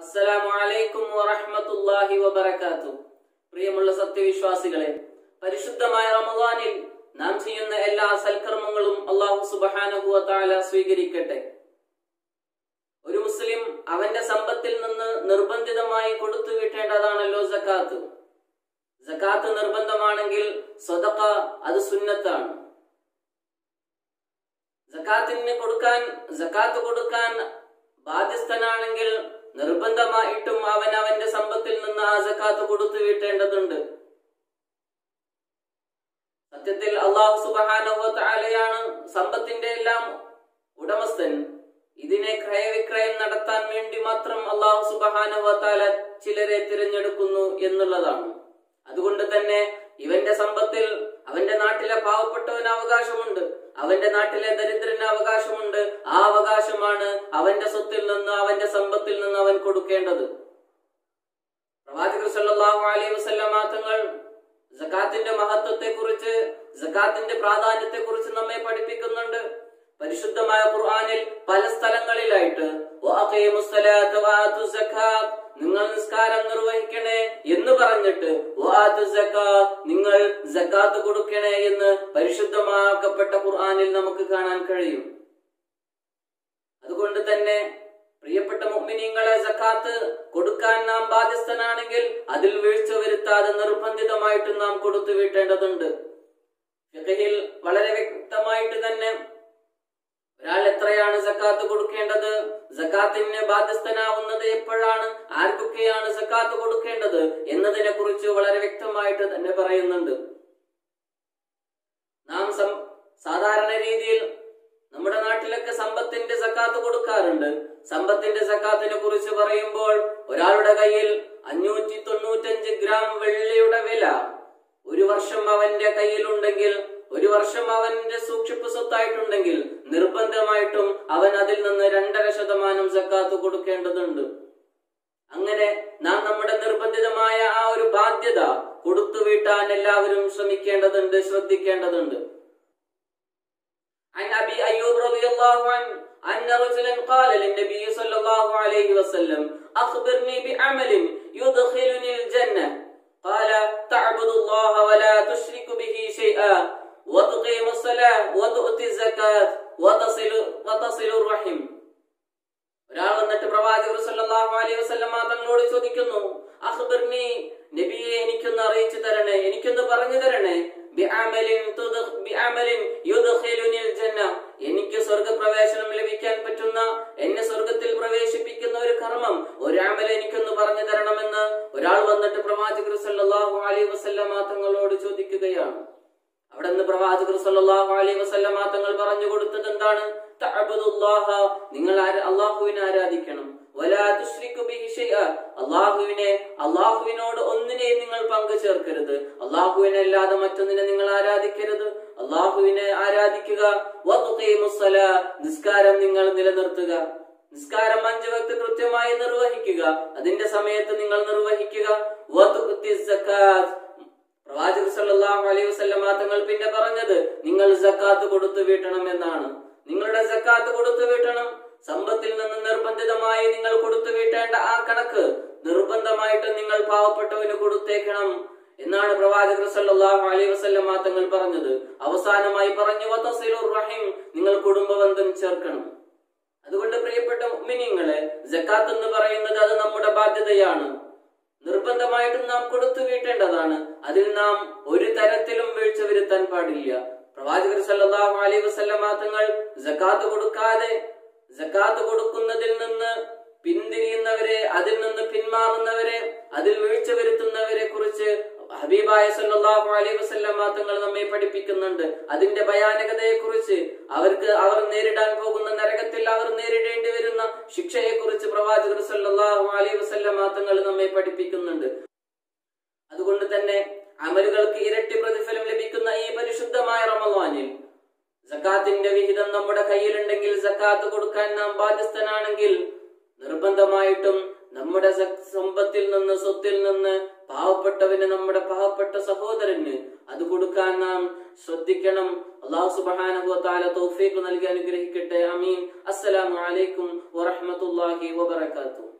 അസ്സലാമു അലൈക്കും വറഹ്മത്തുള്ളാഹി വബറകാത്തു പ്രിയമുള്ള സത്യവിശ്വാസികളെ പരിശുദ്ധമായ റമദാനിൽ നാം ചെയ്യുന്ന എല്ലാ സൽക്കർമ്മങ്ങളും അള്ളാഹു സുബ്ഹാനഹു വതആല സ്വീകരിക്കട്ടെ ഒരു മുസ്ലിം അവന്റെ സമ്പത്തിൽ നിന്ന് നിർബന്ധിതമായി കൊടുത്തു വിട്ടേണ്ടതാണല്ലോ സക്കാത്ത് സക്കാത്ത് നിർബന്ധമാണെങ്കിൽ സ്വതക്ക അത് സുന്നത്താണ് സക്കാത്തിന് കൊടുക്കാൻ സക്കാത്ത് കൊടുക്കാൻ ബാധ്യസ്ഥനാണെങ്കിൽ നിർബന്ധമായിട്ടും അവൻ അവന്റെ സമ്പത്തിൽ നിന്ന് ആ സക്കാത്ത് കൊടുത്തു വീട്ടേണ്ടതുണ്ട് സത്യത്തിൽ അള്ളാഹു സുബാനുഭവത്താലയാണ് സമ്പത്തിന്റെ എല്ലാം ഉടമസ്ഥൻ ഇതിനെ ക്രയവിക്രയം നടത്താൻ വേണ്ടി മാത്രം അള്ളാഹു സുബാനുഭവത്താല ചിലരെ തിരഞ്ഞെടുക്കുന്നു എന്നുള്ളതാണ് അതുകൊണ്ട് തന്നെ ഇവന്റെ സമ്പത്തിൽ അവന്റെ നാട്ടിലെ പാവപ്പെട്ടവന് അവകാശമുണ്ട് അവന്റെ നാട്ടിലെ ദരിദ്രന് അവകാശമുണ്ട് ആ അവകാശമാണ് അവന്റെ സ്വത്തിൽ നിന്ന് അവന്റെ സമ്പത്തിൽ നിന്ന് അവൻ കൊടുക്കേണ്ടത് പ്രവാചകർ സല്ലല്ലാഹു അലൈഹി വസല്ലമ തങ്ങൾ സക്കാത്തിന്റെ മഹത്വത്തെ കുറിച്ച് സക്കാത്തിന്റെ പ്രാധാന്യത്തെ കുറിച്ച് നമ്മെ പഠിപ്പിക്കുന്നുണ്ട് പരിശുദ്ധമായ ഖുർആനിൽ പല സ്ഥലങ്ങളിലായിട്ട് വഅഖീമുസ് സ്വലാത്ത വആതു സക്കാത്ത് നിങ്ങൾ നിസ്കാരം നിർവഹിക്കണേ എന്ന് പറഞ്ഞിട്ട് വആതു സക്കാത്ത് നിങ്ങൾ സക്കാത്ത് കൊടുക്കണേ എന്ന് പരിശുദ്ധമാക്കപ്പെട്ട ഖുർആനിൽ നമുക്ക് കാണാൻ കഴിയും അതുകൊണ്ട് തന്നെ പ്രിയപ്പെട്ട മുഅ്മിനീങ്ങളെ സക്കാത്ത് കൊടുക്കാൻ നാം ബാധ്യസ്ഥനാണെങ്കിൽ അതിൽ വീഴ്ച വരുത്താതെ നിർബന്ധിതമായിട്ട് നാം കൊടുത്തു വീട്ടേണ്ടതുണ്ട് ഫിഖഹിൽ വളരെ വ്യക്തമായിട്ട് തന്നെ ഒരാൾ എത്രയാണ് സക്കാത്ത് കൊടുക്കേണ്ടത് സക്കാത്തിന് ബാധ്യസ്ഥനാവുന്നത് എപ്പോഴാണ് ആർക്കൊക്കെയാണ് സക്കാത്ത് കൊടുക്കേണ്ടത് എന്നതിനെ കുറിച്ച് വളരെ വ്യക്തമായിട്ട് തന്നെ പറയുന്നുണ്ട് നാം സം- സാധാരണ രീതിയിൽ നമ്മുടെ നാട്ടിലൊക്കെ സമ്പത്തിന്റെ സക്കാത്ത് കൊടുക്കാറുണ്ട് സമ്പത്തിന്റെ സക്കാത്തിനെ കുറിച്ച് പറയുമ്പോൾ ഒരാളുടെ കയ്യിൽ അഞ്ഞൂറ്റി തൊണ്ണൂറ്റഞ്ച് ഗ്രാം വെള്ളിയുടെ വില ഒരു വർഷം അവന്റെ കയ്യിലുണ്ടെങ്കിൽ ഒരു വർഷം അവന്റെ സൂക്ഷിപ്പ് സ്വത്തായിട്ടുണ്ടെങ്കിൽ നിർബന്ധമായിട്ടും അവൻ അതിൽ നിന്ന് രണ്ടര ശതമാനം സക്കാത്ത് കൊടുക്കേണ്ടതുണ്ട് അങ്ങനെ നാം നമ്മുടെ നിർബന്ധിതമായ ആ ഒരു ബാധ്യത കൊടുത്തു വീട്ടാൻ എല്ലാവരും ശ്രമിക്കേണ്ടതുണ്ട് ശ്രദ്ധിക്കേണ്ടതുണ്ട് عن أبي أيوب رضي الله عنه أن رجلا قال للنبي صلى الله عليه وسلم أخبرني بعمل يدخلني الجنة قال تعبد الله ولا تشرك به شيئا وتقيم الصلاة وتؤتي الزكاة وتصل وتصل الرحم ഒരാൾ വന്നിട്ട് പ്രവാചകർ സല്ലല്ലാഹു അലൈഹി വസല്ലമ തങ്ങളോട് ചോദിക്കുന്നു അഖ്ബിർനി നബിയെ എനിക്കൊന്ന് അറിയിച്ചു തരണേ എനിക്കൊന്ന് പറഞ്ഞു തരണേ ബിഅമലിൻ തുദ- ബിഅമലിൻ യുദ്ഖിലുനിൽ ജന്ന എനിക്ക് സ്വർഗപ്രവേശനം ലഭിക്കാൻ പറ്റുന്ന എന്നെ സ്വർഗത്തിൽ പ്രവേശിപ്പിക്കുന്ന ഒരു കർമ്മം ഒരു അമൽ എനിക്കൊന്ന് പറഞ്ഞു തരണമെന്ന് ഒരാൾ വന്നിട്ട് പ്രവാചകർ സല്ലല്ലാഹു അലൈഹി വസല്ലമ തങ്ങളോട് ചോദിക്കുകയാണ് അവിടെ നിന്ന് പ്രവാചകർ സല്ലല്ലാഹു അലൈഹി വസല്ലമ തങ്ങൾ പറഞ്ഞു കൊടുത്തത് എന്താണ് തഅബുദുല്ലാഹ നിങ്ങൾ ആര- അള്ളാഹുവിനെ ആരാധിക്കണം വലാ തുശ്രിക്കു ബിഹി ഷൈഅ അള്ളാഹുവിനെ അള്ളാഹുവിനോട് ഒന്നിനെയും നിങ്ങൾ പങ്കു ചേർക്കരുത് അള്ളാഹുവിനെ അല്ലാതെ മറ്റൊന്നിനെ നിങ്ങൾ ആരാധിക്കരുത് അള്ളാഹുവിനെ ആരാധിക്കുക വതുഖീമുസ്സലാ നിസ്കാരം നിങ്ങൾ നിലനിർത്തുക നിസ്കാരം അഞ്ച് വക്ത് കൃത്യമായി നിർവഹിക്കുക അതിന്റെ സമയത്ത് നിങ്ങൾ നിർവഹിക്കുക വതുഖ്തി സക്കാത്ത് പ്രവാചകർ സല്ലല്ലാഹു അലൈഹി വസല്ലമ തങ്ങൾ പിന്നെ പറഞ്ഞത് നിങ്ങൾ സക്കാത്ത് കൊടുത്തു വീട്ടണം എന്നാണ് നിങ്ങളുടെ സക്കാത്ത് കൊടുത്തു വീട്ടണം സമ്പത്തിൽ നിന്ന് നിർബന്ധിതമായി നിങ്ങൾ കൊടുത്തു വീട്ടേണ്ട ആ കണക്ക് നിർബന്ധമായിട്ട് നിങ്ങൾ പാവപ്പെട്ടവന് കൊടുത്തേക്കണം എന്നാണ് പ്രവാചകർ സല്ലല്ലാഹു അലൈഹി വസല്ലമ തങ്ങൾ പറഞ്ഞത് അവസാനമായി പറഞ്ഞു വതസിലുർ റഹിം നിങ്ങൾ കുടുംബബന്ധം ചേർക്കണം അതുകൊണ്ട് പ്രിയപ്പെട്ട മുഅ്മിനീങ്ങളെ സക്കാത്ത് എന്ന് പറയുന്നത് അത് നമ്മുടെ ബാധ്യതയാണ് നിർബന്ധമായിട്ടും നാം കൊടുത്തു വീട്ടേണ്ടതാണ് അതിൽ നാം ഒരു തരത്തിലും വീഴ്ച വരുത്താൻ പാടില്ല പ്രവാചകർ സല്ലല്ലാഹു അലൈഹി വസല്ലമ തങ്ങൾ സക്കാത്ത് കൊടുക്കാതെ സക്കാത്ത് കൊടുക്കുന്നതിൽ നിന്ന് പിന്തിരിയുന്നവരെ അതിൽ നിന്ന് പിന്മാറുന്നവരെ അതിൽ വീഴ്ച വരുത്തുന്നവരെ കുറിച്ച് ഹബീബായ സല്ലല്ലാഹു അലൈഹി വസല്ലമ തങ്ങൾ നമ്മെ പഠിപ്പിക്കുന്നുണ്ട് അതിന്റെ ഭയാനകതയെ കുറിച്ച് അവർക്ക് അവർ നേരിടാൻ പോകുന്ന നരകത്തിൽ അവർ നേരിടേണ്ടി വരുന്ന ശിക്ഷയെ കുറിച്ച് പ്രവാചകർ സല്ലല്ലാഹു അലൈഹി വസല്ലമ തങ്ങൾ നമ്മെ പഠിപ്പിക്കുന്നുണ്ട് അതുകൊണ്ട് തന്നെ അമലുകൾക്ക് ഇരട്ടി പ്രതിഫലം ലഭിക്കുന്ന ഈ പരിശുദ്ധമായ റമളാനിൽ സക്കാത്തിന്റെ വിഹിതം നമ്മുടെ കയ്യിലുണ്ടെങ്കിൽ സക്കാത്ത് കൊടുക്കാൻ നാം ബാധ്യസ്ഥനാണെങ്കിൽ നിർബന്ധമായിട്ടും നമ്മുടെ സ- സമ്പത്തിൽ നിന്ന് സ്വത്തിൽ നിന്ന് പാവപ്പെട്ടവന് നമ്മുടെ പാവപ്പെട്ട സഹോദരന് അത് കൊടുക്കാൻ നാം ശ്രദ്ധിക്കണം അള്ളാഹു സുബ്ഹാനഹു വതആല തൗഫീഖ് നൽകി അനുഗ്രഹിക്കട്ടെ അമീൻ അസ്സലാമു അലൈക്കും വറഹ്മത്തുള്ളാഹി വബറകാതുഹു